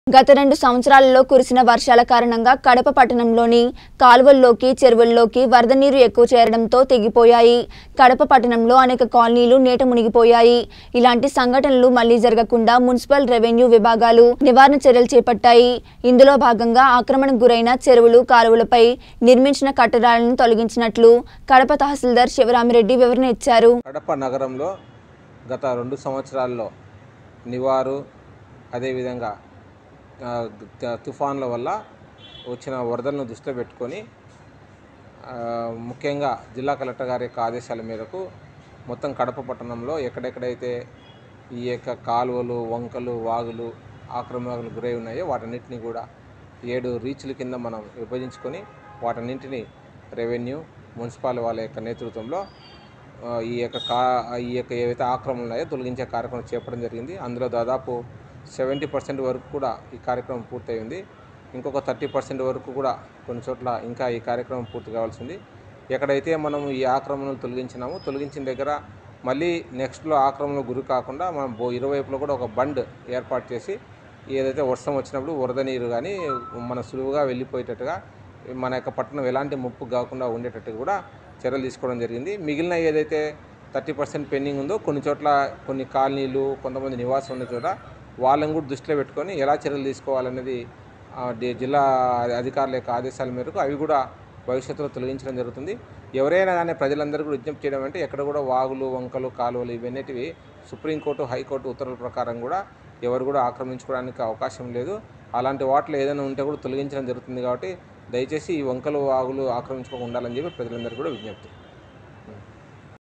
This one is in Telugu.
గత రెండు సంవత్సరాలలో కురిసిన వర్షాల కారణంగా కడప పట్టణంలోని కాలువల్లోకి చెరువుల్లోకి వరద నీరు ఎక్కువ చేరడంతో తెగిపోయాయి కడప పట్టణంలో అనేక కాలనీలు నీట మునిగిపోయాయి ఇలాంటి సంఘటనలు మళ్లీ జరగకుండా మున్సిపల్ రెవెన్యూ విభాగాలు నివారణ చర్యలు చేపట్టాయి ఇందులో భాగంగా ఆక్రమణకు గురైన చెరువులు కాలువలపై నిర్మించిన కట్టడాలను తొలగించినట్లు కడప తహసీల్దార్ శివరామిరెడ్డి వివరణ ఇచ్చారు కడప నగరంలో గత రెండు సంవత్సరాల్లో నివారు అదేవిధంగా ఆ, త- తుఫాన్ల వల్ల వచ్చిన వరదలను దృష్టిలో పెట్టుకొని ఆ, ముఖ్యంగా జిల్లా కలెక్టర్ గారి యొక్క ఆదేశాల మేరకు మొత్తం కడప పట్టణంలో ఎక్కడెక్కడైతే ఈ యొక్క కాలువలు వంకలు వాగులు ఆక్రమణకు గురై ఉన్నాయో వాటన్నిటిని కూడా ఏడు రీచ్ల కింద మనం విభజించుకొని వాటన్నింటినీ రెవెన్యూ మున్సిపల్ వాళ్ళ యొక్క నేతృత్వంలో ఆ, ఈ యొక్క కా ఈ యొక్క ఏవైతే ఆక్రమణలు ఉన్నాయో తొలగించే కార్యక్రమం చేపట్టడం జరిగింది అందులో దాదాపు సెవెంటీ పర్సెంట్ వరకు కూడా ఈ కార్యక్రమం పూర్తయింది ఇంకొక థర్టీ పర్సెంట్ వరకు కూడా కొన్ని చోట్ల ఇంకా ఈ కార్యక్రమం పూర్తి కావాల్సి ఉంది ఎక్కడైతే మనం ఈ ఆక్రమణలు తొలగించినామో తొలగించిన దగ్గర మళ్ళీ నెక్స్ట్లో ఆక్రమణకు గురి కాకుండా మనం బో ఇరువైపులో కూడా ఒక బండ్ ఏర్పాటు చేసి ఏదైతే వర్షం వచ్చినప్పుడు వరద నీరు కానీ మన సులువుగా వెళ్ళిపోయేటట్టుగా మన యొక్క పట్టణం ఎలాంటి ముప్పు కాకుండా ఉండేటట్టు కూడా చర్యలు తీసుకోవడం జరిగింది మిగిలిన ఏదైతే థర్టీ పర్సెంట్ పెండింగ్ ఉందో కొన్ని చోట్ల కొన్ని కాలనీలు కొంతమంది నివాసం ఉన్న చోట వాళ్ళని కూడా దృష్టిలో పెట్టుకొని ఎలా చర్యలు తీసుకోవాలనేది ఆ, డి- జిల్లా అధికారుల యొక్క ఆదేశాల మేరకు అవి కూడా భవిష్యత్తులో తొలగించడం జరుగుతుంది ఎవరైనా కానీ ప్రజలందరూ కూడా విజ్ఞప్తి చేయడం అంటే ఎక్కడ కూడా వాగులు వంకలు కాలువలు ఇవన్నిటివి సుప్రీంకోర్టు హైకోర్టు ఉత్తర్వుల ప్రకారం కూడా ఎవరు కూడా ఆక్రమించుకోవడానికి అవకాశం లేదు అలాంటి వాటిలో ఏదైనా ఉంటే కూడా తొలగించడం జరుగుతుంది కాబట్టి దయచేసి ఈ వంకలు వాగులు ఆక్రమించుకోకుండా ఉండాలని చెప్పి ప్రజలందరూ కూడా విజ్ఞప్తి